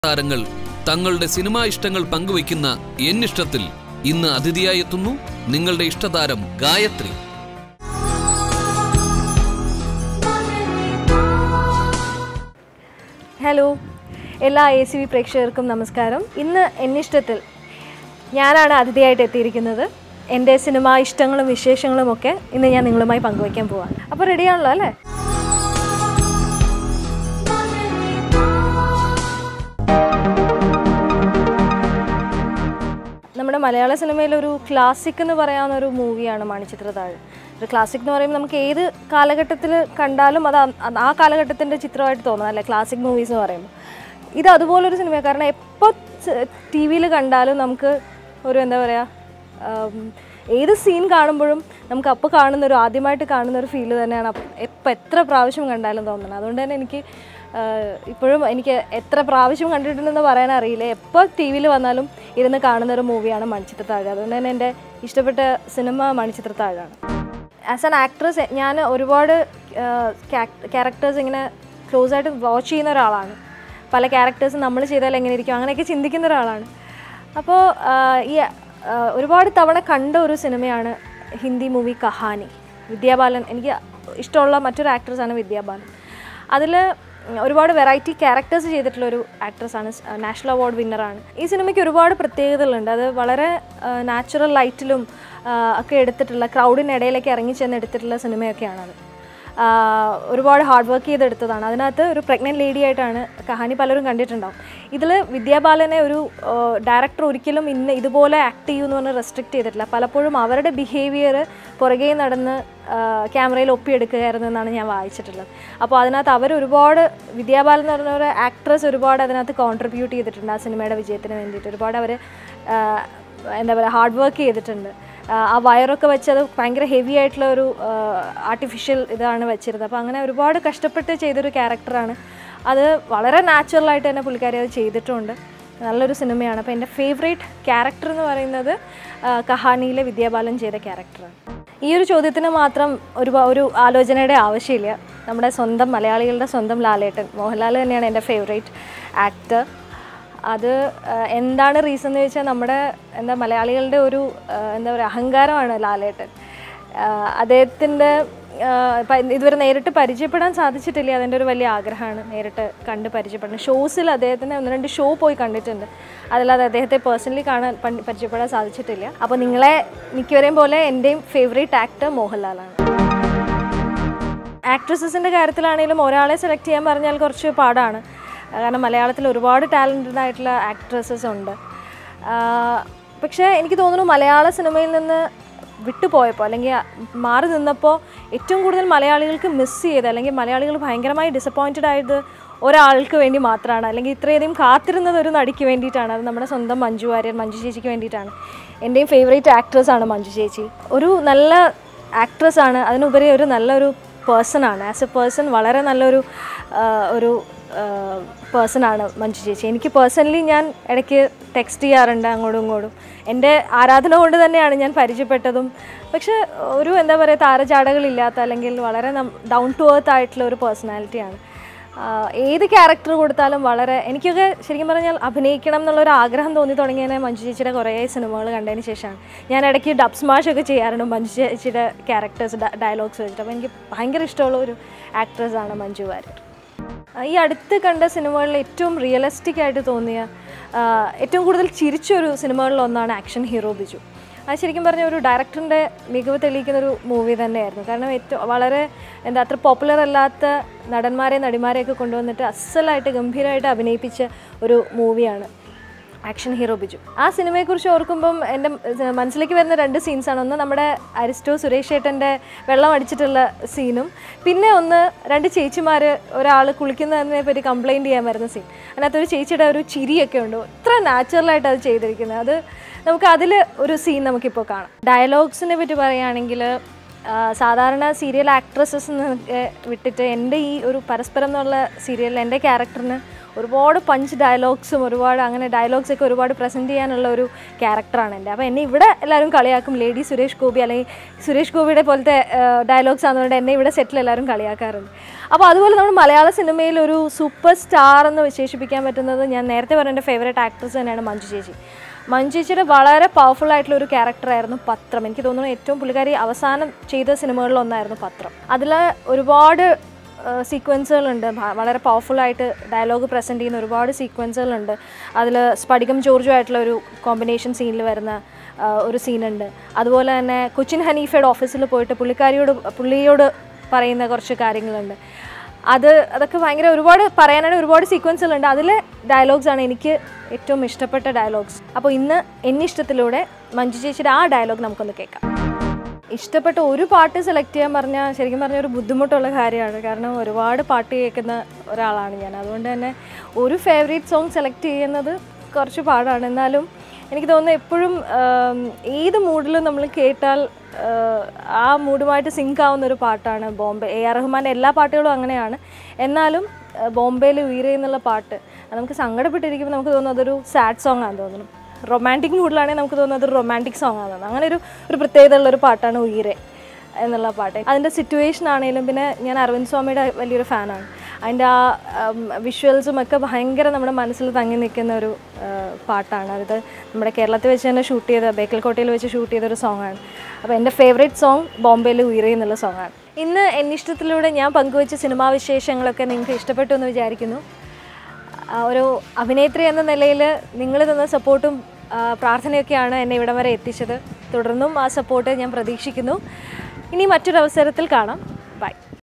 താരങ്ങൾ തങ്ങളുടെ സിനിമാ ഇഷ്ടങ്ങൾ പങ്കുവയ്ക്കുന്ന എന്നിഷ്ടത്തിൽ ഇന്ന് അതിഥിയായി എത്തുന്നു നിങ്ങളുടെ ഇഷ്ടതാരം ഗായത്രി ഹലോ എല്ലാ എ സി വി പ്രേക്ഷകർക്കും നമസ്കാരം ഇന്ന് എന്നിഷ്ടത്തിൽ ഞാനാണ് അതിഥിയായിട്ട് എത്തിയിരിക്കുന്നത് എൻ്റെ സിനിമാ ഇഷ്ടങ്ങളും വിശേഷങ്ങളും ഒക്കെ ഇന്ന് ഞാൻ നിങ്ങളുമായി പങ്കുവയ്ക്കാൻ പോവാണ് അപ്പോൾ റെഡിയാണല്ലോ അല്ലേ നമ്മുടെ മലയാള സിനിമയിൽ ഒരു ക്ലാസിക് എന്ന് പറയാവുന്ന ഒരു മൂവിയാണ് മണിച്ചിത്രത്താഴ് ഒരു ക്ലാസിക് എന്ന് പറയുമ്പോൾ നമുക്ക് ഏത് കാലഘട്ടത്തിൽ കണ്ടാലും അത് ആ- ആ കാലഘട്ടത്തിൻ്റെ ചിത്രമായിട്ട് തോന്നും അല്ലേ ക്ലാസിക് മൂവീസ് എന്ന് പറയുമ്പോൾ ഇത് അതുപോലൊരു സിനിമയാണ് കാരണം എപ്പോൾ ടി വിയിൽ കണ്ടാലും നമുക്ക് ഒരു എന്താ പറയുക ആം, ഏത് സീൻ കാണുമ്പോഴും നമുക്ക് അപ്പോൾ കാണുന്ന ഒരു ആദ്യമായിട്ട് കാണുന്ന ഒരു ഫീല് തന്നെയാണ് എപ്പോൾ എത്ര പ്രാവശ്യം കണ്ടാലും തോന്നുന്നത് അതുകൊണ്ട് തന്നെ എനിക്ക് ആഹ്, ഇപ്പോഴും എനിക്ക് എത്ര പ്രാവശ്യം കണ്ടിട്ടുണ്ടെന്ന് പറയാൻ അറിയില്ല എപ്പോൾ ടി വിയിൽ വന്നാലും ഇരുന്ന് കാണുന്ന ഒരു മൂവിയാണ് മണിച്ചിത്രത്താഴ് അതുകൊണ്ട് തന്നെ എൻ്റെ ഇഷ്ടപ്പെട്ട സിനിമ മണിച്ചിത്രത്താഴാണ് ആസ് ആൻ ആക്ട്രസ് ഞാൻ ഒരുപാട് ക്യാരക്ടേഴ്സ് ഇങ്ങനെ ക്ലോസ് ആയിട്ട് വാച്ച് ചെയ്യുന്ന ഒരാളാണ് പല ക്യാരക്ടേഴ്സ് നമ്മൾ ചെയ്താൽ എങ്ങനെ ഇരിക്കും അങ്ങനെയൊക്കെ ചിന്തിക്കുന്ന ഒരാളാണ് അപ്പോൾ ഈ ആ, ഒരുപാട് തവണ കണ്ട ഒരു സിനിമയാണ് ഹിന്ദി മൂവി കഹാനി വിദ്യാബാലൻ എനിക്ക് ഇഷ്ടമുള്ള മറ്റൊരു ആക്ട്രസ്സാണ് വിദ്യാബാലൻ അതിൽ ഒരുപാട് വെറൈറ്റി ക്യാരക്ടേഴ്സ് ചെയ്തിട്ടുള്ള ഒരു ആക്ട്രസ്സാണ് നാഷണൽ അവാർഡ് വിന്നറാണ് ഈ സിനിമയ്ക്ക് ഒരുപാട് പ്രത്യേകതകളുണ്ട് അത് വളരെ നാച്ചുറൽ ലൈറ്റിലും ഒക്കെ എടുത്തിട്ടുള്ള ക്രൗഡിനിടയിലേക്ക് ഇറങ്ങി ചെന്ന് എടുത്തിട്ടുള്ള സിനിമയൊക്കെയാണത് ആഹ് ഒരുപാട് ഹാർഡ് വർക്ക് ചെയ്തെടുത്തതാണ് അതിനകത്ത് ഒരു പ്രഗ്നൻറ്റ് ലേഡി ആയിട്ടാണ് കഹാനി പലരും കണ്ടിട്ടുണ്ടാവും ഇതിൽ വിദ്യാബാലനെ ഒരു ഡയറക്ടർ ഒരിക്കലും ഇന്ന് ഇതുപോലെ ആക്ട് ചെയ്യുമെന്ന് പറഞ്ഞ് റെസ്ട്രിക്റ്റ് ചെയ്തിട്ടില്ല പലപ്പോഴും അവരുടെ ബിഹേവിയർ പുറകെ നടന്ന് ക്യാമറയിൽ ഒപ്പിയെടുക്കുകയായിരുന്നു എന്നാണ് ഞാൻ വായിച്ചിട്ടുള്ളത് അപ്പോൾ അതിനകത്ത് അവർ ഒരുപാട് വിദ്യാബാലൻ എന്ന് പറഞ്ഞ ഒരു ആക്ട്രസ് ഒരുപാട് അതിനകത്ത് കോൺട്രിബ്യൂട്ട് ചെയ്തിട്ടുണ്ട് ആ സിനിമയുടെ വിജയത്തിന് വേണ്ടിയിട്ട് ഒരുപാട് അവർ എന്താ പറയുക ഹാർഡ് വർക്ക് ചെയ്തിട്ടുണ്ട് ആ, ആ വയറൊക്കെ വെച്ച് അത് ഭയങ്കര ഹെവി ആയിട്ടുള്ള ഒരു ആർട്ടിഫിഷ്യൽ ഇതാണ് വെച്ചിരുന്നത് അപ്പോൾ അങ്ങനെ ഒരുപാട് കഷ്ടപ്പെട്ട് ചെയ്തൊരു ക്യാരക്ടറാണ് അത് വളരെ നാച്ചുറലായിട്ട് തന്നെ പുള്ളിക്കാരി അത് ചെയ്തിട്ടുണ്ട് നല്ലൊരു സിനിമയാണ് അപ്പോൾ എൻ്റെ ഫേവറേറ്റ് ക്യാരക്ടർ എന്ന് പറയുന്നത് ആ, കഹാനിയിലെ വിദ്യാബാലൻ ചെയ്ത ക്യാരക്ടറാണ് ഈ ഒരു ചോദ്യത്തിന് മാത്രം ഒരു ഒരു ആലോചനയുടെ ആവശ്യമില്ല നമ്മുടെ സ്വന്തം മലയാളികളുടെ സ്വന്തം ലാലേട്ടൻ മോഹൻലാൽ തന്നെയാണ് എൻ്റെ ഫേവറേറ്റ് ആക്ടർ അത് ആ, എന്താണ് റീസൺ എന്ന് ചോദിച്ചാൽ നമ്മുടെ എന്താ മലയാളികളുടെ ഒരു ആ, എന്താ പറയുക അഹങ്കാരമാണ് ലാലേട്ടൻ ആ, അദ്ദേഹത്തിൻ്റെ ആ, പ- ഇതുവരെ നേരിട്ട് പരിചയപ്പെടാൻ സാധിച്ചിട്ടില്ല അതിൻ്റെ ഒരു വലിയ ആഗ്രഹമാണ് നേരിട്ട് കണ്ട് പരിചയപ്പെടണം ഷോസിൽ അദ്ദേഹത്തിൻ്റെ ഒന്ന് രണ്ട് ഷോ പോയി കണ്ടിട്ടുണ്ട് അതല്ലാതെ അദ്ദേഹത്തെ പേഴ്സണലി കാണാൻ പണ്ട് പരിചയപ്പെടാൻ സാധിച്ചിട്ടില്ല അപ്പോൾ നിങ്ങളെ മിക്കവരെയും പോലെ എൻ്റെയും ഫേവറേറ്റ് ആക്ടർ മോഹൻലാലാണ് ആക്ട്രസസിൻ്റെ കാര്യത്തിലാണെങ്കിലും ഒരാളെ സെലക്ട് ചെയ്യാൻ പറഞ്ഞാൽ കുറച്ച് പാടാണ് കാരണം മലയാളത്തിൽ ഒരുപാട് ടാലൻറ്റഡ് ആയിട്ടുള്ള ആക്ട്രസസ് ഉണ്ട് ആ, പക്ഷേ എനിക്ക് തോന്നുന്നു മലയാള സിനിമയിൽ നിന്ന് വിട്ടുപോയപ്പോൾ അല്ലെങ്കിൽ മാറി നിന്നപ്പോൾ ഏറ്റവും കൂടുതൽ മലയാളികൾക്ക് മിസ് ചെയ്ത് അല്ലെങ്കിൽ മലയാളികൾ ഭയങ്കരമായി ഡിസപ്പോയിൻറ്റഡ് ആയത് ഒരാൾക്ക് വേണ്ടി മാത്രമാണ് അല്ലെങ്കിൽ ഇത്രയധികം കാത്തിരുന്നത് ഒരു നടിക്ക് വേണ്ടിയിട്ടാണ് അത് നമ്മുടെ സ്വന്തം മഞ്ജു വാര്യർ മഞ്ജു ചേച്ചിക്ക് വേണ്ടിയിട്ടാണ് എൻ്റെയും ഫേവറേറ്റ് ആക്ട്രസ്സാണ് മഞ്ജു ചേച്ചി ഒരു നല്ല ആക്ട്രസ് ആണ് അതിനുപരി ഒരു നല്ലൊരു പേഴ്സൺ ആണ് ആസ് എ പേഴ്സൺ വളരെ നല്ലൊരു ആ, ഒരു പേഴ്സൺ ആണ് മഞ്ജു ചേച്ചി എനിക്ക് പേഴ്സണലി ഞാൻ ഇടയ്ക്ക് ടെക്സ്റ്റ് ചെയ്യാറുണ്ട് അങ്ങോട്ടും ഇങ്ങോട്ടും എൻ്റെ ആരാധന കൊണ്ട് തന്നെയാണ് ഞാൻ പരിചയപ്പെട്ടതും പക്ഷെ ഒരു എന്താ പറയുക താരചാടകളില്ലാത്ത അല്ലെങ്കിൽ വളരെ ഡൗൺ ടു എർത്ത് ആയിട്ടുള്ള ഒരു പേഴ്സണാലിറ്റിയാണ് ആഹ് ഏത് ക്യാരക്ടർ കൊടുത്താലും വളരെ എനിക്കൊക്കെ ശരിക്കും പറഞ്ഞാൽ അഭിനയിക്കണം എന്നുള്ളൊരു ആഗ്രഹം തോന്നി തുടങ്ങിയതിനെ മഞ്ജു ചേച്ചിയുടെ കുറേ സിനിമകൾ കണ്ടതിന് ശേഷമാണ് ഞാൻ ഇടയ്ക്ക് ഡബ് സ്മാഷ് ഒക്കെ ചെയ്യാറുണ്ട് മഞ്ജു ചേച്ചിയുടെ ക്യാരക്ടേഴ്സ് ഡയലോഗ്സ് വെച്ചിട്ട് അപ്പോൾ എനിക്ക് ഭയങ്കര ഇഷ്ടമുള്ള ഒരു ആക്ട്രസ്സാണ് മഞ്ജു വാര്യർ ആഹ് ഈ അടുത്ത് കണ്ട സിനിമകളിൽ ഏറ്റവും റിയലിസ്റ്റിക് ആയിട്ട് തോന്നിയ ആഹ് ഏറ്റവും കൂടുതൽ ചിരിച്ചൊരു സിനിമകളിൽ ഒന്നാണ് ആക്ഷൻ ഹീറോ ബിജു അത് ശരിക്കും പറഞ്ഞ ഒരു ഡയറക്ടറിൻ്റെ മികവ് തെളിയിക്കുന്ന ഒരു മൂവി തന്നെയായിരുന്നു കാരണം ഏറ്റവും വളരെ എന്താ അത്ര പോപ്പുലർ അല്ലാത്ത നടന്മാരെ നടിമാരെയൊക്കെ കൊണ്ടുവന്നിട്ട് അസലായിട്ട് ഗംഭീരമായിട്ട് അഭിനയിപ്പിച്ച ഒരു മൂവിയാണ് ആക്ഷൻ ഹീറോ ബിജു ആ സിനിമയെക്കുറിച്ച് ഓർക്കുമ്പം എൻ്റെ മനസ്സിലേക്ക് വരുന്ന രണ്ട് സീൻസാണ് ഒന്ന് നമ്മുടെ അരിസ്റ്റോ സുരേഷ് ഏട്ടൻ്റെ വെള്ളം അടിച്ചിട്ടുള്ള സീനും പിന്നെ ഒന്ന് രണ്ട് ചേച്ചിമാർ ഒരാൾ കുളിക്കുന്നതിനെ പറ്റി കംപ്ലൈൻറ്റ് ചെയ്യാൻ വരുന്ന സീൻ അതിനകത്ത് ഒരു ചേച്ചിയുടെ ഒരു ചിരിയൊക്കെ ഉണ്ട് ഇത്ര നാച്ചുറലായിട്ട് അത് ചെയ്തിരിക്കുന്നത് അത് നമുക്ക് അതിൽ ഒരു സീൻ നമുക്കിപ്പോൾ കാണാം ഡയലോഗ്സിനെ പറ്റി പറയുകയാണെങ്കിൽ ആ, സാധാരണ സീരിയൽ ആക്ട്രസസ് വിട്ടിട്ട് എൻ്റെ ഈ ഒരു പരസ്പരം എന്നുള്ള സീരിയലിൽ എൻ്റെ ക്യാരക്ടറിന് ഒരുപാട് പഞ്ച് ഡയലോഗ്സും ഒരുപാട് അങ്ങനെ ഡയലോഗ്സ് ഒക്കെ ഒരുപാട് പ്രസൻറ്റ് ചെയ്യാനുള്ള ഒരു ക്യാരക്ടറാണ് എൻ്റെ അപ്പോൾ എന്നെ ഇവിടെ എല്ലാവരും കളിയാക്കും ലേഡി സുരേഷ് ഗോപി അല്ലെങ്കിൽ സുരേഷ് ഗോപിയുടെ പോലത്തെ ഡയലോഗ്സ് ആണെന്നുകൊണ്ട് എന്നെ ഇവിടെ സെറ്റിൽ എല്ലാവരും കളിയാക്കാറുണ്ട് അപ്പോൾ അതുപോലെ നമ്മൾ മലയാള സിനിമയിൽ ഒരു സൂപ്പർ സ്റ്റാർ എന്ന് വിശേഷിപ്പിക്കാൻ പറ്റുന്നത് ഞാൻ നേരത്തെ പറഞ്ഞ എൻ്റെ ഫേവറേറ്റ് ആക്ട്രസ് തന്നെയാണ് മഞ്ജു ചേച്ചി മഞ്ജു ചേച്ചിയുടെ വളരെ പവർഫുൾ ആയിട്ടുള്ള ഒരു ക്യാരക്ടറായിരുന്നു പത്രം എനിക്ക് തോന്നുന്നു ഏറ്റവും പുള്ളിക്കാരി അവസാനം ചെയ്ത സിനിമകളിലൊന്നായിരുന്നു പത്രം അതിൽ ഒരുപാട് സീക്വൻസുകളുണ്ട് വളരെ പവർഫുൾ ആയിട്ട് ഡയലോഗ് പ്രസൻറ്റ് ചെയ്യുന്ന ഒരുപാട് സീക്വൻസുകളുണ്ട് അതിൽ സ്ഫടികം ജോർജും ആയിട്ടുള്ള ഒരു കോമ്പിനേഷൻ സീനിൽ വരുന്ന ആ, ഒരു സീനുണ്ട് അതുപോലെ തന്നെ കൊച്ചിൻ ഹനീഫയുടെ ഓഫീസിൽ പോയിട്ട് പുള്ളിക്കാരിയോട് പുള്ളിയോട് പറയുന്ന കുറച്ച് കാര്യങ്ങളുണ്ട് അത് അതൊക്കെ ഭയങ്കര ഒരുപാട് പറയാനായിട്ട് ഒരുപാട് സീക്വൻസുകളുണ്ട് അതിലെ ഡയലോഗ്സ് ആണ് എനിക്ക് ഏറ്റവും ഇഷ്ടപ്പെട്ട ഡയലോഗ്സ് അപ്പോൾ ഇന്ന് എന്നിഷ്ടത്തിലൂടെ മഞ്ജു ചേച്ചിയുടെ ആ ഡയലോഗ് നമുക്കൊന്ന് കേൾക്കാം ഇഷ്ടപ്പെട്ട ഒരു പാട്ട് സെലക്ട് ചെയ്യാൻ പറഞ്ഞാൽ ശരിക്കും പറഞ്ഞാൽ ഒരു ബുദ്ധിമുട്ടുള്ള കാര്യമാണ് കാരണം ഒരുപാട് പാട്ട് കേൾക്കുന്ന ഒരാളാണ് ഞാൻ അതുകൊണ്ട് തന്നെ ഒരു ഫേവറേറ്റ് സോങ് സെലക്ട് ചെയ്യുന്നത് കുറച്ച് പാടാണ് എന്നാലും എനിക്ക് തോന്നുന്നു എപ്പോഴും ആം, ഏത് മൂഡിലും നമ്മൾ കേട്ടാൽ ആ, ആ മൂഡുമായിട്ട് സിങ്ക് ആവുന്ന ഒരു പാട്ടാണ് ബോംബെ എ ആർ റഹ്മാൻ്റെ എല്ലാ പാട്ടുകളും അങ്ങനെയാണ് എന്നാലും ആ, ബോംബെയിൽ ഉയരെ എന്നുള്ള പാട്ട് അത് നമുക്ക് സങ്കടപ്പെട്ടിരിക്കുമ്പോൾ നമുക്ക് തോന്നുന്നു അതൊരു സാഡ് സോങ് ആണെന്ന് തോന്നുന്നു റൊമാൻറ്റിക് മൂഡിലാണെങ്കിൽ നമുക്ക് തോന്നുന്നത് ഒരു റൊമാൻറ്റിക് സോങ് ആണെന്ന് അങ്ങനെ ഒരു ഒരു പ്രത്യേകത ഉള്ള ഒരു പാട്ടാണ് ഉയരെ എന്നുള്ള പാട്ട് അതിൻ്റെ സിറ്റുവേഷൻ ആണെങ്കിലും പിന്നെ ഞാൻ അരവിന്ദ് സ്വാമിയുടെ വലിയൊരു ഫാനാണ് അതിൻ്റെ ആ വിഷ്വൽസും ഒക്കെ ഭയങ്കര നമ്മുടെ മനസ്സിൽ തങ്ങി നിൽക്കുന്ന ഒരു ആ, പാട്ടാണ് അത് നമ്മുടെ കേരളത്തിൽ വെച്ച് തന്നെ ഷൂട്ട് ചെയ്ത ബേക്കൽക്കോട്ടയിൽ വെച്ച് ഷൂട്ട് ചെയ്ത ഒരു സോങ്ങാണ് അപ്പോൾ എൻ്റെ ഫേവറേറ്റ് സോങ് ബോംബെയിൽ ഉയരെ എന്നുള്ള സോങ്ങാണ് ഇന്ന് എന്നിഷ്ടത്തിലൂടെ ഞാൻ പങ്കുവച്ച സിനിമാ വിശേഷങ്ങളൊക്കെ നിങ്ങൾക്ക് ഇഷ്ടപ്പെട്ടു എന്ന് വിചാരിക്കുന്നു ആ, ഒരു അഭിനേത്രി എന്ന നിലയിൽ നിങ്ങൾ തന്ന സപ്പോർട്ടും ആ, പ്രാർത്ഥനയൊക്കെയാണ് എന്നെ ഇവിടം വരെ എത്തിച്ചത് തുടർന്നും ആ സപ്പോർട്ട് ഞാൻ പ്രതീക്ഷിക്കുന്നു ഇനി മറ്റൊരു അവസരത്തിൽ കാണാം